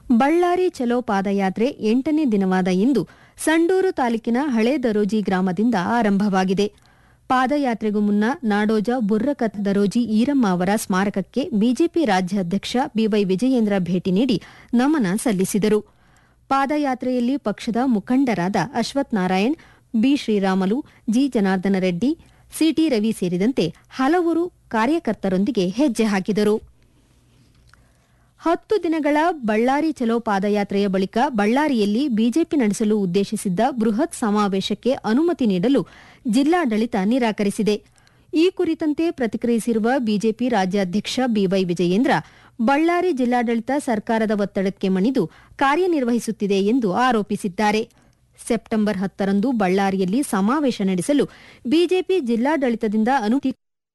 ಬಳ್ಳಾರಿ ಚಲೋ ಪಾದಯಾತ್ರೆ ಎಂಟನೇ ದಿನವಾದ ಇಂದು ಸಂಡೂರು ತಾಲೂಕಿನ ಹಳೆ ದರೋಜಿ ಗ್ರಾಮದಿಂದ ಆರಂಭವಾಗಿದೆ ಪಾದಯಾತ್ರೆಗೂ ಮುನ್ನ ನಾಡೋಜ ಬುರ್ರಕತ್ ದರೋಜಿ ಈರಮ್ಮ ಅವರ ಸ್ಮಾರಕಕ್ಕೆ ಬಿಜೆಪಿ ರಾಜ್ಯಾಧ್ಯಕ್ಷ ಬಿವೈ ವಿಜಯೇಂದ್ರ ಭೇಟಿ ನೀಡಿ ನಮನ ಸಲ್ಲಿಸಿದರು ಪಾದಯಾತ್ರೆಯಲ್ಲಿ ಪಕ್ಷದ ಮುಖಂಡರಾದ Ashwath Narayan B Sriramulu G Janardhana Reddy CT Ravi ಸೇರಿದಂತೆ ಹಲವರು ಕಾರ್ಯಕರ್ತರೊಂದಿಗೆ ಹೆಜ್ಜೆ ಹಾಕಿದರು ಹತ್ತು ದಿನಗಳ ಬಳ್ಳಾರಿ ಚಲೋ ಪಾದಯಾತ್ರೆಯ ಬಳಿಕ ಬಳ್ಳಾರಿಯಲ್ಲಿ ಬಿಜೆಪಿ ನಡೆಸಲು ಉದ್ದೇಶಿಸಿದ್ದ ಬೃಹತ್ ಸಮಾವೇಶಕ್ಕೆ ಅನುಮತಿ ನೀಡಲು ಜಿಲ್ಲಾಡಳಿತ ನಿರಾಕರಿಸಿದೆ ಈ ಕುರಿತಂತೆ ಪ್ರತಿಕ್ರಿಯಿಸಿರುವ ಬಿಜೆಪಿ ರಾಜ್ಯಾಧ್ಯಕ್ಷ ಬಿವೈ ವಿಜಯೇಂದ್ರ ಬಳ್ಳಾರಿ ಜಿಲ್ಲಾಡಳಿತ ಸರ್ಕಾರದ ಒತ್ತಡಕ್ಕೆ ಮಣಿದು ಕಾರ್ಯನಿರ್ವಹಿಸುತ್ತಿದೆ ಎಂದು ಆರೋಪಿಸಿದ್ದಾರೆ ಸೆಪ್ಟೆಂಬರ್ ಹತ್ತರಂದು ಬಳ್ಳಾರಿಯಲ್ಲಿ ಸಮಾವೇಶ ನಡೆಸಲು ಬಿಜೆಪಿ ಜಿಲ್ಲಾಡಳಿತದಿಂದ ಅನುಮತಿ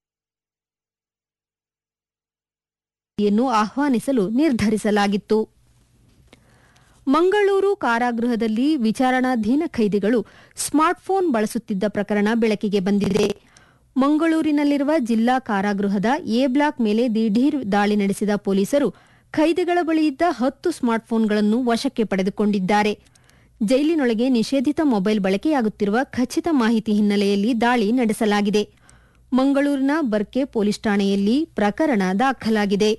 ಯನ್ನು ಆಹ್ವಾನಿಸಲು ನಿರ್ಧರಿಸಲಾಗಿತ್ತು ಮಂಗಳೂರು ಕಾರಾಗೃಹದಲ್ಲಿ ವಿಚಾರಣಾಧೀನ ಖೈದಿಗಳು ಸ್ಮಾರ್ಟ್ಫೋನ್ ಬಳಸುತ್ತಿದ್ದ ಪ್ರಕರಣ ಬೆಳಕಿಗೆ ಬಂದಿದೆ ಮಂಗಳೂರಿನಲ್ಲಿರುವ ಜಿಲ್ಲಾ ಕಾರಾಗೃಹದ ಎ ಬ್ಲಾಕ್ ಮೇಲೆ ದಿಢೀರ್ ದಾಳಿ ನಡೆಸಿದ ಪೊಲೀಸರು ಖೈದಿಗಳ ಬಳಿಯಿದ್ದ ಹತ್ತು ಸ್ಮಾರ್ಟ್ಫೋನ್ಗಳನ್ನು ವಶಕ್ಕೆ ಪಡೆದುಕೊಂಡಿದ್ದಾರೆ ಜೈಲಿನೊಳಗೆ ನಿಷೇಧಿತ ಮೊಬೈಲ್ ಬಳಕೆಯಾಗುತ್ತಿರುವ ಖಚಿತ ಮಾಹಿತಿ ಹಿನ್ನೆಲೆಯಲ್ಲಿ ದಾಳಿ ನಡೆಸಲಾಗಿದೆ ಮಂಗಳೂರಿನ ಬರ್ಕೆ ಪೊಲೀಸ್ ಠಾಣೆಯಲ್ಲಿ ಪ್ರಕರಣ ದಾಖಲಾಗಿದೆ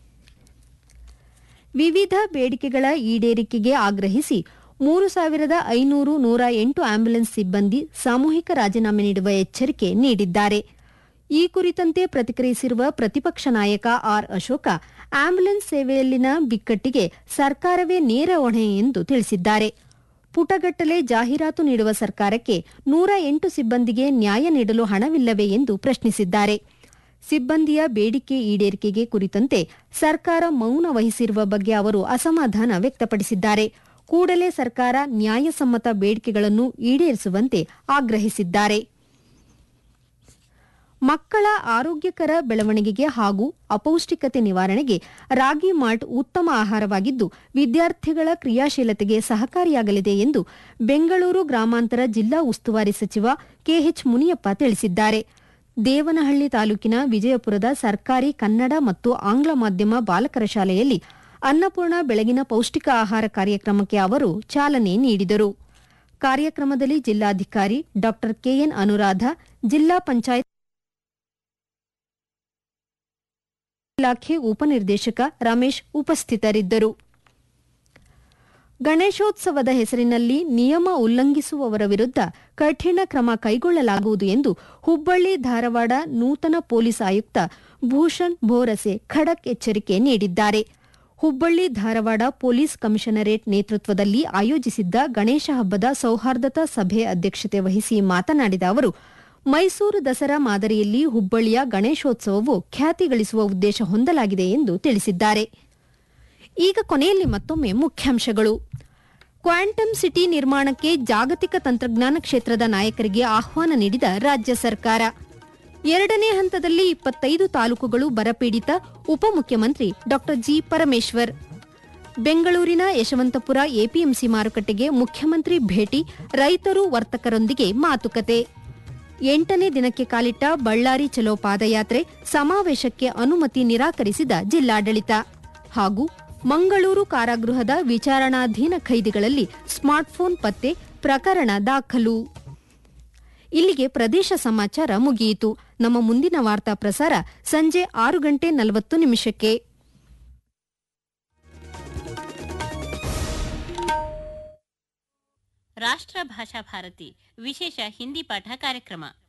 ವಿವಿಧ ಬೇಡಿಕೆಗಳ ಈಡೇರಿಕೆಗೆ ಆಗ್ರಹಿಸಿ ಮೂರು ಸಾವಿರದ ಐನೂರು ನೂರ ಎಂಟು ಆಂಬ್ಯುಲೆನ್ಸ್ ಸಿಬ್ಬಂದಿ ಸಾಮೂಹಿಕ ರಾಜೀನಾಮೆ ನೀಡುವ ಎಚ್ಚರಿಕೆ ನೀಡಿದ್ದಾರೆ ಈ ಕುರಿತಂತೆ ಪ್ರತಿಕ್ರಿಯಿಸಿರುವ ಪ್ರತಿಪಕ್ಷ ನಾಯಕ ಆರ್ ಅಶೋಕ ಆಂಬ್ಯುಲೆನ್ಸ್ ಸೇವೆಯಲ್ಲಿನ ಬಿಕ್ಕಟ್ಟಿಗೆ ಸರ್ಕಾರವೇ ನೇರ ಹೊಣೆ ಎಂದು ತಿಳಿಸಿದ್ದಾರೆ ಪುಟಗಟ್ಟಲೆ ಜಾಹೀರಾತು ನೀಡುವ ಸರ್ಕಾರಕ್ಕೆ ನೂರ ಎಂಟು ಸಿಬ್ಬಂದಿಗೆ ನ್ಯಾಯ ನೀಡಲು ಹಣವಿಲ್ಲವೇ ಎಂದು ಪ್ರಶ್ನಿಸಿದ್ದಾರೆ ಸಿಬ್ಬಂದಿಯ ಬೇಡಿಕೆ ಈಡೇರಿಕೆಗೆ ಕುರಿತಂತೆ ಸರ್ಕಾರ ಮೌನ ವಹಿಸಿರುವ ಬಗ್ಗೆ ಅವರು ಅಸಮಾಧಾನ ವ್ಯಕ್ತಪಡಿಸಿದ್ದಾರೆ ಕೂಡಲೇ ಸರ್ಕಾರ ನ್ಯಾಯಸಮ್ಮತ ಬೇಡಿಕೆಗಳನ್ನು ಈಡೇರಿಸುವಂತೆ ಆಗ್ರಹಿಸಿದ್ದಾರೆ ಮಕ್ಕಳ ಆರೋಗ್ಯಕರ ಬೆಳವಣಿಗೆಗೆ ಹಾಗೂ ಅಪೌಷ್ಟಿಕತೆ ನಿವಾರಣೆಗೆ ರಾಗಿ ಮಾಲ್ಟ್ ಉತ್ತಮ ಆಹಾರವಾಗಿದ್ದು ವಿದ್ಯಾರ್ಥಿಗಳ ಕ್ರಿಯಾಶೀಲತೆಗೆ ಸಹಕಾರಿಯಾಗಲಿದೆ ಎಂದು ಬೆಂಗಳೂರು ಗ್ರಾಮಾಂತರ ಜಿಲ್ಲಾ ಉಸ್ತುವಾರಿ ಸಚಿವ ಕೆಎಚ್ ಮುನಿಯಪ್ಪ ತಿಳಿಸಿದ್ದಾರೆ ದೇವನಹಳ್ಳಿ ತಾಲೂಕಿನ ವಿಜಯಪುರದ ಸರ್ಕಾರಿ ಕನ್ನಡ ಮತ್ತು ಆಂಗ್ಲ ಮಾಧ್ಯಮ ಬಾಲಕರ ಶಾಲೆಯಲ್ಲಿ ಅನ್ನಪೂರ್ಣ ಬೆಳಗಿನ ಪೌಷ್ಟಿಕ ಆಹಾರ ಕಾರ್ಯಕ್ರಮಕ್ಕೆ ಅವರು ಚಾಲನೆ ನೀಡಿದರು ಕಾರ್ಯಕ್ರಮದಲ್ಲಿ ಜಿಲ್ಲಾಧಿಕಾರಿ ಡಾ ಕೆಎನ್ ಅನುರಾಧ ಜಿಲ್ಲಾ ಪಂಚಾಯತ್ ಇಲಾಖೆ ಉಪನಿರ್ದೇಶಕ ರಮೇಶ್ ಉಪಸ್ಥಿತರಿದ್ದರು ಗಣೇಶೋತ್ಸವದ ಹೆಸರಿನಲ್ಲಿ ನಿಯಮ ಉಲ್ಲಂಘಿಸುವವರ ವಿರುದ್ಧ ಕಠಿಣ ಕ್ರಮ ಕೈಗೊಳ್ಳಲಾಗುವುದು ಎಂದು ಹುಬ್ಬಳ್ಳಿ ಧಾರವಾಡ ನೂತನ ಪೊಲೀಸ್ ಆಯುಕ್ತ ಭೂಷಣ್ ಭೋರಸೆ ಖಡಕ್ ಎಚ್ಚರಿಕೆ ನೀಡಿದ್ದಾರೆ ಹುಬ್ಬಳ್ಳಿ ಧಾರವಾಡ ಪೊಲೀಸ್ ಕಮಿಷನರೇಟ್ ನೇತೃತ್ವದಲ್ಲಿ ಆಯೋಜಿಸಿದ್ದ ಗಣೇಶ ಹಬ್ಬದ ಸೌಹಾರ್ದತಾ ಸಭೆ ಅಧ್ಯಕ್ಷತೆ ವಹಿಸಿ ಮಾತನಾಡಿದ ಅವರು ಮೈಸೂರು ದಸರಾ ಮಾದರಿಯಲ್ಲಿ ಹುಬ್ಬಳ್ಳಿಯ ಗಣೇಶೋತ್ಸವವು ಖ್ಯಾತಿ ಗಳಿಸುವ ಉದ್ದೇಶ ಹೊಂದಲಾಗಿದೆ ಎಂದು ತಿಳಿಸಿದ್ದಾರೆ ಈಗ ಕೊನೆಯಲ್ಲಿ ಮತ್ತೊಮ್ಮೆ ಮುಖ್ಯಾಂಶಗಳು ಕ್ವಾಂಟಮ್ ಸಿಟಿ ನಿರ್ಮಾಣಕ್ಕೆ ಜಾಗತಿಕ ತಂತ್ರಜ್ಞಾನ ಕ್ಷೇತ್ರದ ನಾಯಕರಿಗೆ ಆಹ್ವಾನ ನೀಡಿದ ರಾಜ್ಯ ಸರ್ಕಾರ ಎರಡನೇ ಹಂತದಲ್ಲಿ ಇಪ್ಪತ್ತೈದು ತಾಲೂಕುಗಳು ಬರಪೀಡಿತ ಉಪಮುಖ್ಯಮಂತ್ರಿ ಡಾ ಜಿ ಪರಮೇಶ್ವರ್ ಬೆಂಗಳೂರಿನ ಯಶವಂತಪುರ ಎಪಿಎಂಸಿ ಮಾರುಕಟ್ಟೆಗೆ ಮುಖ್ಯಮಂತ್ರಿ ಭೇಟಿ ರೈತರು ವರ್ತಕರೊಂದಿಗೆ ಮಾತುಕತೆ ಎಂಟನೇ ದಿನಕ್ಕೆ ಕಾಲಿಟ್ಟ ಬಳ್ಳಾರಿ ಚಲೋ ಪಾದಯಾತ್ರೆ ಸಮಾವೇಶಕ್ಕೆ ಅನುಮತಿ ನಿರಾಕರಿಸಿದ ಜಿಲ್ಲಾಡಳಿತ ಹಾಗೂ ಮಂಗಳೂರು ಕಾರಾಗೃಹದ ವಿಚಾರಣಾಧೀನ ಖೈದಿಗಳಲ್ಲಿ ಸ್ಮಾರ್ಟ್ಫೋನ್ ಪತ್ತೆ ಪ್ರಕರಣ ದಾಖಲು ಇಲ್ಲಿಗೆ ಪ್ರದೇಶ ಸಮಾಚಾರ ಮುಗಿಯಿತು ನಮ್ಮ ಮುಂದಿನ ವಾರ್ತಾ ಪ್ರಸಾರ ಸಂಜೆ ಆರು ಗಂಟೆ ನಲವತ್ತು ನಿಮಿಷಕ್ಕೆ ರಾಷ್ಟ್ರ ಭಾಷಾ ಭಾರತಿ ವಿಶೇಷ ಹಿಂದಿ ಪಾಠ ಕಾರ್ಯಕ್ರಮ